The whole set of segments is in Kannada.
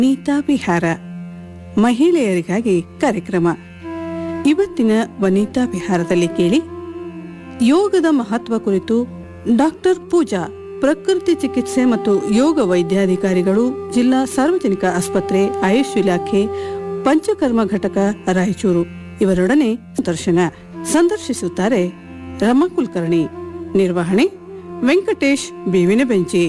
ವನಿತಾ ವಿಹಾರ ಮಹಿಳೆಯರಿಗಾಗಿ ಕಾರ್ಯಕ್ರಮ ಇವತ್ತಿನ ವನಿತಾ ವಿಹಾರದಲ್ಲಿ ಕೇಳಿ ಯೋಗದ ಮಹತ್ವ ಕುರಿತು ಡಾಕ್ಟರ್ ಪೂಜಾ ಪ್ರಕೃತಿ ಚಿಕಿತ್ಸೆ ಮತ್ತು ಯೋಗ ವೈದ್ಯಾಧಿಕಾರಿಗಳು ಜಿಲ್ಲಾ ಸಾರ್ವಜನಿಕ ಆಸ್ಪತ್ರೆ ಆಯುಷ್ ಇಲಾಖೆ ಪಂಚಕರ್ಮ ಘಟಕ ರಾಯಚೂರು ಇವರೊಡನೆ ಸಂದರ್ಶನ ಸಂದರ್ಶಿಸುತ್ತಾರೆ ರಮಾ ಕುಲಕರ್ಣಿ ನಿರ್ವಹಣೆ ವೆಂಕಟೇಶ್ ಬೇವಿನ ಬೆಂಚಿ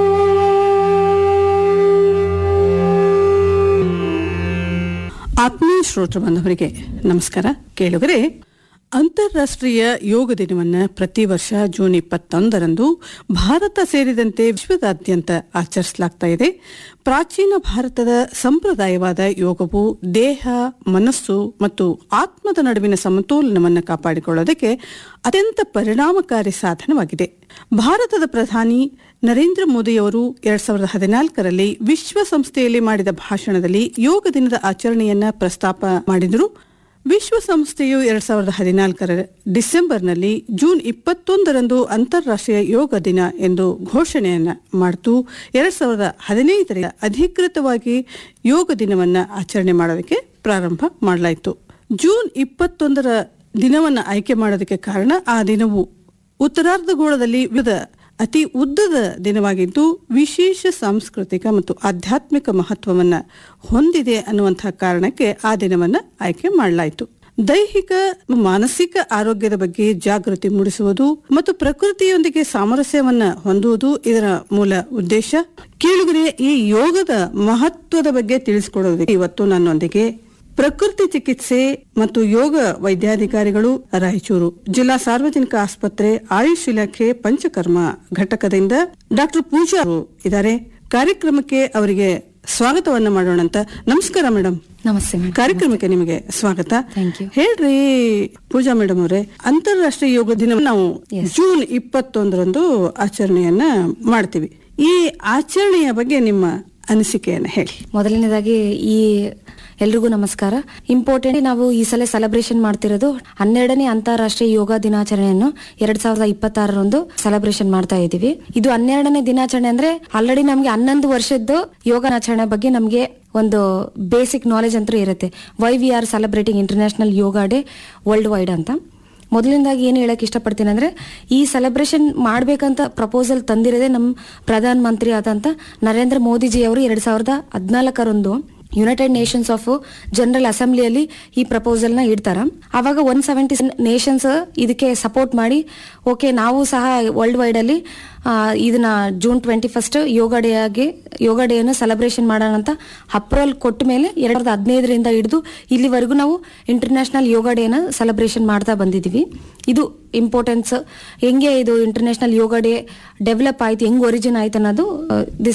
ಆತ್ಮೀಯ ಶ್ರೋತೃ ಬಾಂಧವರಿಗೆ ನಮಸ್ಕಾರ ಕೇಳುಗರೆ ಅಂತಾರಾಷ್ಟ್ರೀಯ ಯೋಗ ದಿನವನ್ನ ಪ್ರತಿ ವರ್ಷ ಜೂನ್ ಇಪ್ಪತ್ತೊಂದರಂದು ಭಾರತ ಸೇರಿದಂತೆ ವಿಶ್ವದಾದ್ಯಂತ ಆಚರಿಸಲಾಗ್ತಾ ಇದೆ ಪ್ರಾಚೀನ ಭಾರತದ ಸಂಪ್ರದಾಯವಾದ ಯೋಗವು ದೇಹ ಮನಸ್ಸು ಮತ್ತು ಆತ್ಮದ ನಡುವಿನ ಸಮತೋಲನವನ್ನು ಕಾಪಾಡಿಕೊಳ್ಳೋದಕ್ಕೆ ಅತ್ಯಂತ ಪರಿಣಾಮಕಾರಿ ಸಾಧನವಾಗಿದೆ ಭಾರತದ ಪ್ರಧಾನಿ ನರೇಂದ್ರ ಮೋದಿಯವರು ಎರಡ್ ಸಾವಿರದ ಹದಿನಾಲ್ಕರಲ್ಲಿ ವಿಶ್ವಸಂಸ್ಥೆಯಲ್ಲಿ ಮಾಡಿದ ಭಾಷಣದಲ್ಲಿ ಯೋಗ ದಿನದ ಆಚರಣೆಯನ್ನ ಪ್ರಸ್ತಾಪ ಮಾಡಿದರು ವಿಶ್ವಸಂಸ್ಥೆಯು ಎರಡ್ ಸಾವಿರದ ಹದಿನಾಲ್ಕರ ಡಿಸೆಂಬರ್ನಲ್ಲಿ ಜೂನ್ ಇಪ್ಪತ್ತೊಂದರಂದು ಅಂತಾರಾಷ್ಟ್ರೀಯ ಯೋಗ ದಿನ ಎಂದು ಘೋಷಣೆಯನ್ನ ಮಾಡಿತು ಎರಡ್ ಸಾವಿರದ ಹದಿನೈದರ ಅಧಿಕೃತವಾಗಿ ಯೋಗ ದಿನವನ್ನ ಆಚರಣೆ ಮಾಡೋದಕ್ಕೆ ಪ್ರಾರಂಭ ಮಾಡಲಾಯಿತು ಜೂನ್ ಇಪ್ಪತ್ತೊಂದರ ದಿನವನ್ನ ಆಯ್ಕೆ ಮಾಡೋದಕ್ಕೆ ಕಾರಣ ಆ ದಿನವು ಉತ್ತರಾರ್ಧಗೋಳದಲ್ಲಿ ವಿವಿಧ ಅತಿ ಉದ್ದದ ದಿನವಾಗಿದ್ದು ವಿಶೇಷ ಸಾಂಸ್ಕೃತಿಕ ಮತ್ತು ಆಧ್ಯಾತ್ಮಿಕ ಮಹತ್ವವನ್ನ ಹೊಂದಿದೆ ಅನ್ನುವಂತಹ ಕಾರಣಕ್ಕೆ ಆ ದಿನವನ್ನ ಆಯ್ಕೆ ಮಾಡಲಾಯಿತು ದೈಹಿಕ ಮಾನಸಿಕ ಆರೋಗ್ಯದ ಬಗ್ಗೆ ಜಾಗೃತಿ ಮೂಡಿಸುವುದು ಮತ್ತು ಪ್ರಕೃತಿಯೊಂದಿಗೆ ಸಾಮರಸ್ಯವನ್ನ ಹೊಂದುವುದು ಇದರ ಮೂಲ ಉದ್ದೇಶ ಕೇಳುಗರೆ ಈ ಯೋಗದ ಮಹತ್ವದ ಬಗ್ಗೆ ತಿಳಿಸಿಕೊಡೋದಕ್ಕೆ ಇವತ್ತು ನನ್ನೊಂದಿಗೆ ಪ್ರಕೃತಿ ಚಿಕಿತ್ಸೆ ಮತ್ತು ಯೋಗ ವೈದ್ಯಾಧಿಕಾರಿಗಳು ರಾಯಚೂರು ಜಿಲ್ಲಾ ಸಾರ್ವಜನಿಕ ಆಸ್ಪತ್ರೆ ಆಯುಷ್ ಇಲಾಖೆ ಪಂಚಕರ್ಮ ಘಟಕದಿಂದ ಡಾಕ್ಟರ್ ಪೂಜಾ ಅವರು ಇದ್ದಾರೆ ಕಾರ್ಯಕ್ರಮಕ್ಕೆ ಅವರಿಗೆ ಸ್ವಾಗತವನ್ನ ಮಾಡೋಣ ಅಂತ ನಮಸ್ಕಾರ ಮೇಡಮ್ ನಮಸ್ತೆ ಮೇಡಮ್ ಕಾರ್ಯಕ್ರಮಕ್ಕೆ ನಿಮಗೆ ಸ್ವಾಗತ Thank you. ಹೇಳ್ರಿ ಪೂಜಾ ಮೇಡಮ್ ಅವರೇ ಅಂತಾರಾಷ್ಟ್ರೀಯ ಯೋಗ ದಿನ ನಾವು ಜೂನ್ ಇಪ್ಪತ್ತೊಂದರಂದು ಆಚರಣೆಯನ್ನ ಮಾಡ್ತೀವಿ ಈ ಆಚರಣೆಯ ಬಗ್ಗೆ ನಿಮ್ಮ ಅನಿಸಿಕೆಯನ್ನ ಹೇಳಿ ಮೊದಲನೇದಾಗಿ ಈ ಎಲ್ರಿಗೂ ನಮಸ್ಕಾರ ಇಂಪಾರ್ಟೆಂಟ್ ನಾವು ಈ ಸಲ ಸೆಲೆಬ್ರೇಷನ್ ಮಾಡ್ತಿರೋದು ಹನ್ನೆರಡನೇ ಅಂತಾರಾಷ್ಟ್ರೀಯ ಯೋಗ ದಿನಾಚರಣೆಯನ್ನು ಎರಡ್ ಸಾವಿರದ ಇಪ್ಪತ್ತಾರರಂದು ಸೆಲೆಬ್ರೇಷನ್ ಮಾಡ್ತಾ ಇದ್ದೀವಿ ಇದು ಹನ್ನೆರಡನೇ ದಿನಾಚರಣೆ ಅಂದ್ರೆ ಆಲ್ರೆಡಿ ನಮ್ಗೆ ಹನ್ನೊಂದು ವರ್ಷದ್ದು ಯೋಗ ದಿನಾಚರಣೆ ಬಗ್ಗೆ ನಮ್ಗೆ ಒಂದು ಬೇಸಿಕ್ ನಾಲೆಜ್ ಅಂತೂ ಇರುತ್ತೆ why we are celebrating international yoga day worldwide ಅಂತ ಮೊದಲನೇದಾಗಿ ಏನು ಹೇಳಕ್ ಇಷ್ಟಪಡ್ತೀನಿ ಅಂದ್ರೆ ಈ ಸೆಲೆಬ್ರೇಷನ್ ಮಾಡ್ಬೇಕಂತ ಪ್ರಪೋಸಲ್ ತಂದಿರೋದೇ ನಮ್ಮ ಪ್ರಧಾನ ಮಂತ್ರಿ ಆದಂತ ನರೇಂದ್ರ ಮೋದಿಜಿ ಅವರು ಎರಡ್ ಸಾವಿರದ ಹದಿನಾಲ್ಕರಂದು ಯುನೈಟೆಡ್ ನೇಷನ್ಸ್ ಆಫ್ ಜನರಲ್ ಅಸೆಂಬ್ಲಿಯಲ್ಲಿ ಈ ಪ್ರಪೋಸಲ್ ನ ಇಡ್ತಾರ ಅವಾಗ ಒನ್ ಸೆವೆಂಟಿ ನೇಷನ್ಸ್ ಇದಕ್ಕೆ ಸಪೋರ್ಟ್ ಮಾಡಿ ಓಕೆ ನಾವು ಸಹ ವರ್ಲ್ಡ್ ವೈಡ್ ಅಲ್ಲಿ ಆ, ಇದನ್ನ June twenty first yoga day ಆಗಿ ಯೋಗ ಡೇ ಅನ್ನು ಸೆಲೆಬ್ರೇಷನ್ ಮಾಡೋಣ ಅಂತ ಅಪ್ರೂವಲ್ ಕೊಟ್ಟ ಮೇಲೆ ಎರಡ್ ಸಾವಿರದ ಹದಿನೈದರಿಂದ ಹಿಡಿದು ಇಲ್ಲಿವರೆಗೂ ನಾವು ಇಂಟರ್ನ್ಯಾಷನಲ್ ಯೋಗ ಡೇನ ಸೆಲೆಬ್ರೇಷನ್ ಮಾಡ್ತಾ ಬಂದಿದ್ದೀವಿ ಇದು ಇಂಪಾರ್ಟೆನ್ಸ್ ಹೆಂಗೆ ಇದು ಇಂಟರ್ನ್ಯಾಷನಲ್ ಯೋಗ ಡೇ ಡೆವಲಪ್ ಆಯ್ತು ಹೆಂಗ್ ಒರಿಜಿನ್ ಆಯ್ತು ಅನ್ನೋದು ದಿಸ್